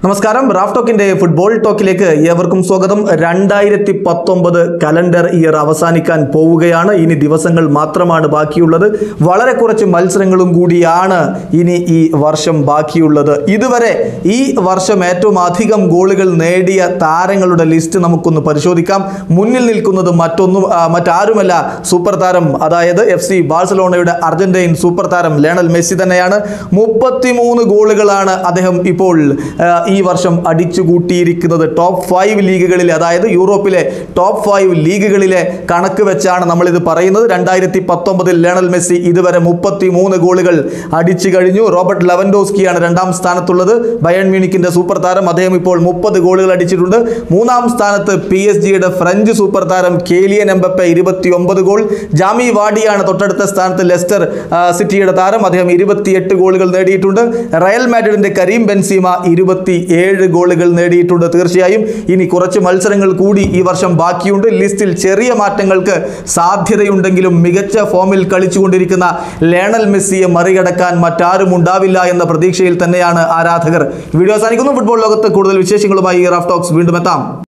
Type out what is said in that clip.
നമസ്കാരം Raf ടോക്കിന്റെ football ടോക്കിലേക്ക് ഏവർക്കും സ്വാഗതം രണ്ടായിരത്തി പത്തൊമ്പത് കലണ്ടർ ഇയർ അവസാനിക്കാൻ പോവുകയാണ് ഇനി ദിവസങ്ങൾ മാത്രമാണ് ബാക്കിയുള്ളത് വളരെ കുറച്ച് മത്സരങ്ങളും കൂടിയാണ് ഇനി ഈ വർഷം ബാക്കിയുള്ളത് ഇതുവരെ ഈ വർഷം ഏറ്റവും അധികം ഗോളുകൾ നേടിയ താരങ്ങളുടെ ലിസ്റ്റ് നമുക്കൊന്ന് പരിശോധിക്കാം മുന്നിൽ നിൽക്കുന്നത് മറ്റൊന്നും ആ, മറ്റാരുമല്ല സൂപ്പർ താരം അതായത് എഫ് സി ബാഴ്സലോണയുടെ അർജന്റൈൻ സൂപ്പർ താരം ലേണൽ മെസ്സി തന്നെയാണ് മുപ്പത്തിമൂന്ന് ഗോളുകളാണ് അദ്ദേഹം ഇപ്പോൾ ആ, ഈ വർഷം അടിച്ചു കൂട്ടിയിരിക്കുന്നത് ടോപ്പ് ഫൈവ് ലീഗുകളിൽ അതായത് യൂറോപ്പിലെ ടോപ്പ് ഫൈവ് ലീഗുകളിലെ കണക്ക് വെച്ചാണ് നമ്മളിത് പറയുന്നത് രണ്ടായിരത്തി പത്തൊമ്പതിൽ ലേണൽ മെസ്സി ഇതുവരെ മുപ്പത്തി മൂന്ന് ഗോളുകൾ അടിച്ചു കഴിഞ്ഞു റോബർട്ട് ലെവൻഡോസ്കിയാണ് രണ്ടാം സ്ഥാനത്തുള്ളത് ബയൺ മ്യൂണിക്കിന്റെ സൂപ്പർ താരം അദ്ദേഹം ഇപ്പോൾ മുപ്പത് ഗോളുകൾ അടിച്ചിട്ടുണ്ട് മൂന്നാം സ്ഥാനത്ത് പി എസ് ജിയുടെ ഫ്രഞ്ച് സൂപ്പർ താരം കേലിയൻ എംബപ്പെ ഇരുപത്തി ഒമ്പത് ഗോൾ ജാമി വാഡിയാണ് തൊട്ടടുത്ത സ്ഥാനത്ത് ലെസ്റ്റർ ആ, സിറ്റിയുടെ താരം അദ്ദേഹം ഇരുപത്തിയെട്ട് ഗോളുകൾ നേടിയിട്ടുണ്ട് റയൽ മാഡ്രിഡിന്റെ കരീം ബെൻസീമ ഇരുപത്തി ഏഴ് ഗോളുകൾ നേടിയിട്ടുണ്ട് തീർച്ചയായും ഇനി കുറച്ച് മത്സരങ്ങൾ കൂടി ഈ വർഷം ബാക്കിയുണ്ട് ലിസ്റ്റിൽ ചെറിയ മാറ്റങ്ങൾക്ക് സാധ്യതയുണ്ടെങ്കിലും മികച്ച ഫോമിൽ കളിച്ചുകൊണ്ടിരിക്കുന്ന ലേണൽ മെസ്സിയെ മറികടക്കാൻ മറ്റാരും ഉണ്ടാവില്ല എന്ന പ്രതീക്ഷയിൽ തന്നെയാണ് ആരാധകർ വീഡിയോ അവസാനിക്കുന്നു ഫുട്ബോൾ ലോകത്ത് കൂടുതൽ വിശേഷങ്ങളുമായി റാഫ് ടോക്സ് വീണ്ടും എത്താം